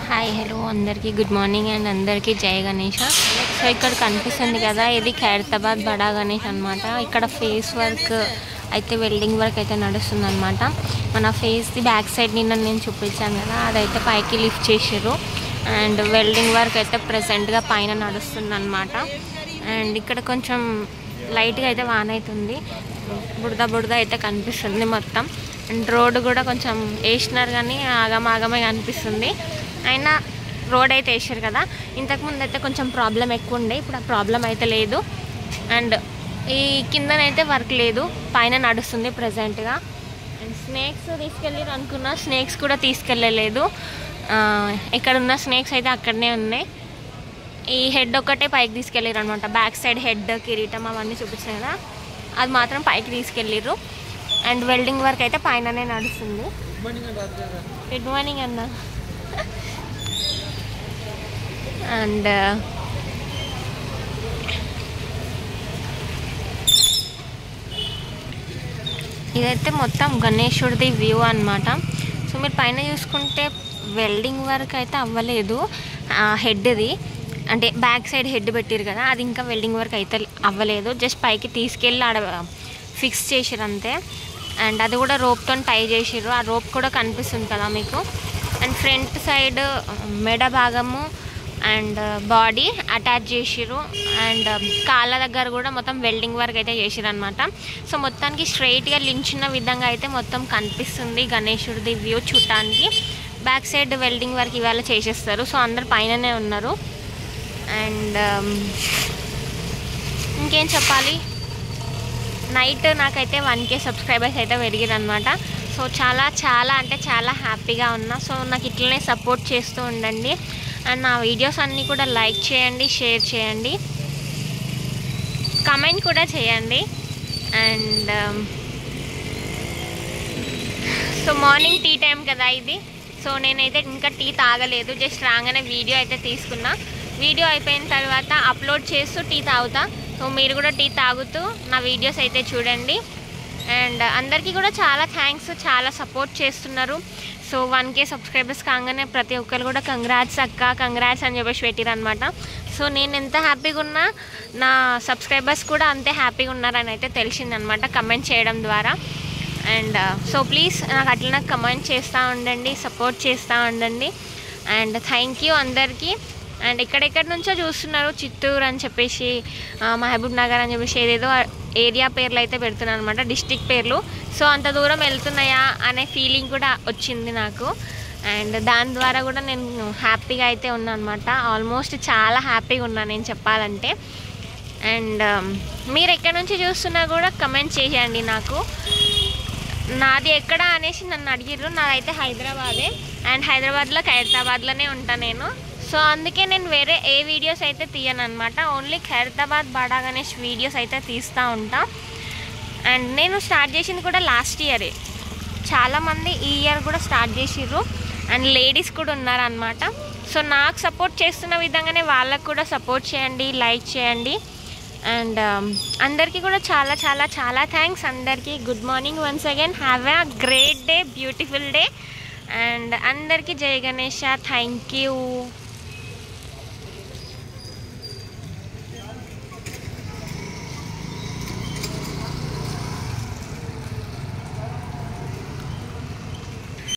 hi hello అందరికీ good morning and అందరికీ జై గణేష సో ఇక్కడ కనిపిస్తుంది కదా ఇది ఖైరతాబాద్ బడా గణేష్ అనమాట ఇక్కడ ఫేస్ వర్క్ అయితే వెల్డింగ్ వర్క్ అయితే నడుస్తుంది అనమాట మన ఫేస్ది బ్యాక్ సైడ్ నిన్న నేను చూపించాను కదా అదైతే పైకి లిఫ్ట్ చేసారు అండ్ వెల్డింగ్ వర్క్ అయితే ప్రజెంట్గా పైన నడుస్తుంది అనమాట అండ్ ఇక్కడ కొంచెం లైట్గా అయితే వాన అవుతుంది బుడద బుడద అయితే కనిపిస్తుంది మొత్తం అండ్ రోడ్డు కూడా కొంచెం వేసినారు కానీ ఆగమ ఆగమే కనిపిస్తుంది అయినా రోడ్ అయితే వేసారు కదా ఇంతకుముందు అయితే కొంచెం ప్రాబ్లం ఎక్కువ ఉండే ఇప్పుడు ఆ ప్రాబ్లం అయితే లేదు అండ్ ఈ కిందనైతే వర్క్ లేదు పైన నడుస్తుంది ప్రజెంట్గా అండ్ స్నేక్స్ తీసుకెళ్ళారు అనుకున్నా స్నేక్స్ కూడా తీసుకెళ్ళలేదు ఆ, ఇక్కడ ఉన్న స్నేక్స్ అయితే అక్కడనే ఉన్నాయి ఈ హెడ్ ఒక్కటే పైకి తీసుకెళ్ళారు అనమాట బ్యాక్ సైడ్ హెడ్ కిరీటం అవన్నీ చూపించాను కదా అది మాత్రం పైకి తీసుకెళ్ళారు అండ్ వెల్డింగ్ వర్క్ అయితే పైననే నడుస్తుంది గుడ్ మార్నింగ్ అన్న అండ్ ఇదైతే మొత్తం గణేశుడిది వ్యూ అన్నమాట సో మీరు పైన చూసుకుంటే వెల్డింగ్ వర్క్ అయితే అవ్వలేదు హెడ్ది అంటే బ్యాక్ సైడ్ హెడ్ పెట్టారు కదా అది ఇంకా వెల్డింగ్ వర్క్ అయితే అవ్వలేదు జస్ట్ పైకి తీసుకెళ్ళి ఆడ ఫిక్స్ చేసారు అంతే అండ్ అది కూడా రోప్తో టై చేసారు ఆ రోప్ కూడా కనిపిస్తుంది కదా మీకు అండ్ ఫ్రంట్ సైడ్ మెడ భాగము అండ్ బాడీ అటాచ్ చేసిర్రు అండ్ కాళ్ళ దగ్గర కూడా మొత్తం వెల్డింగ్ వర్క్ అయితే చేసిర్రు అనమాట సో మొత్తానికి స్ట్రైట్గా లించిన విధంగా అయితే మొత్తం కనిపిస్తుంది గణేశుడిది వ్యూ చూడటానికి బ్యాక్ సైడ్ వెల్డింగ్ వర్క్ ఇవాళ చేసేస్తారు సో అందరు పైననే ఉన్నారు అండ్ ఇంకేం చెప్పాలి నైట్ నాకైతే వన్ కే సబ్స్క్రైబర్స్ అయితే పెరిగారు అనమాట సో చాలా చాలా అంటే చాలా హ్యాపీగా ఉన్నా సో నాకు ఇట్లనే సపోర్ట్ చేస్తూ ఉండండి అండ్ నా వీడియోస్ అన్నీ కూడా లైక్ చేయండి షేర్ చేయండి కమెంట్ కూడా చేయండి and so morning tea time కదా ఇది సో నేనైతే ఇంకా టీ తాగలేదు జస్ట్ రాగానే వీడియో అయితే తీసుకున్నా వీడియో అయిపోయిన తర్వాత అప్లోడ్ చేస్తూ టీ తాగుతా సో మీరు కూడా టీ తాగుతూ నా వీడియోస్ అయితే చూడండి అండ్ అందరికీ కూడా చాలా థ్యాంక్స్ చాలా సపోర్ట్ చేస్తున్నారు సో వన్ కే సబ్స్క్రైబర్స్ కాగానే ప్రతి ఒక్కరు కూడా కంగ్రాట్స్ అక్క కంగ్రాట్స్ అని చెప్పేసి పెట్టిరు అనమాట సో నేను ఎంత హ్యాపీగా ఉన్నా నా సబ్స్క్రైబర్స్ కూడా అంతే హ్యాపీగా ఉన్నారని అయితే తెలిసిందనమాట కమెంట్ చేయడం ద్వారా అండ్ సో ప్లీజ్ నాకు అట్లా నాకు కమెంట్ చేస్తూ ఉండండి సపోర్ట్ చేస్తూ ఉండండి అండ్ థ్యాంక్ యూ అందరికీ అండ్ ఎక్కడెక్కడి నుంచో చూస్తున్నారు చిత్తూరు అని చెప్పేసి ఆ, మహబూబ్ నగర్ అని చెప్పేసి ఏదేదో ఏరియా పేర్లు అయితే పెడుతున్నాను అనమాట డిస్టిక్ పేర్లు సో అంత దూరం వెళ్తున్నాయా అనే ఫీలింగ్ కూడా వచ్చింది నాకు అండ్ దాని ద్వారా కూడా నేను హ్యాపీగా అయితే ఉన్నాను అనమాట ఆల్మోస్ట్ చాలా హ్యాపీగా ఉన్నాను నేను చెప్పాలంటే అండ్ మీరు ఎక్కడి నుంచి చూస్తున్నా కూడా కమెంట్ చేయండి నాకు నాది ఎక్కడ అనేసి నన్ను అడిగిర్రు నాదైతే హైదరాబాదే అండ్ హైదరాబాద్లో ఖైరతాబాద్లోనే ఉంటాను నేను సో అందుకే నేను వేరే ఏ వీడియోస్ అయితే తీయను అనమాట ఓన్లీ ఖైరతాబాద్ బాడా గణేష్ వీడియోస్ అయితే తీస్తూ ఉంటా అండ్ నేను స్టార్ట్ చేసింది కూడా లాస్ట్ ఇయరే చాలామంది ఈ ఇయర్ కూడా స్టార్ట్ చేసిర్రు అండ్ లేడీస్ కూడా ఉన్నారనమాట సో నాకు సపోర్ట్ చేస్తున్న విధంగానే వాళ్ళకు కూడా సపోర్ట్ చేయండి లైక్ చేయండి అండ్ అందరికీ కూడా చాలా చాలా చాలా థ్యాంక్స్ అందరికీ good morning once again have a great day beautiful day and అందరికీ జై గణేష థ్యాంక్ యూ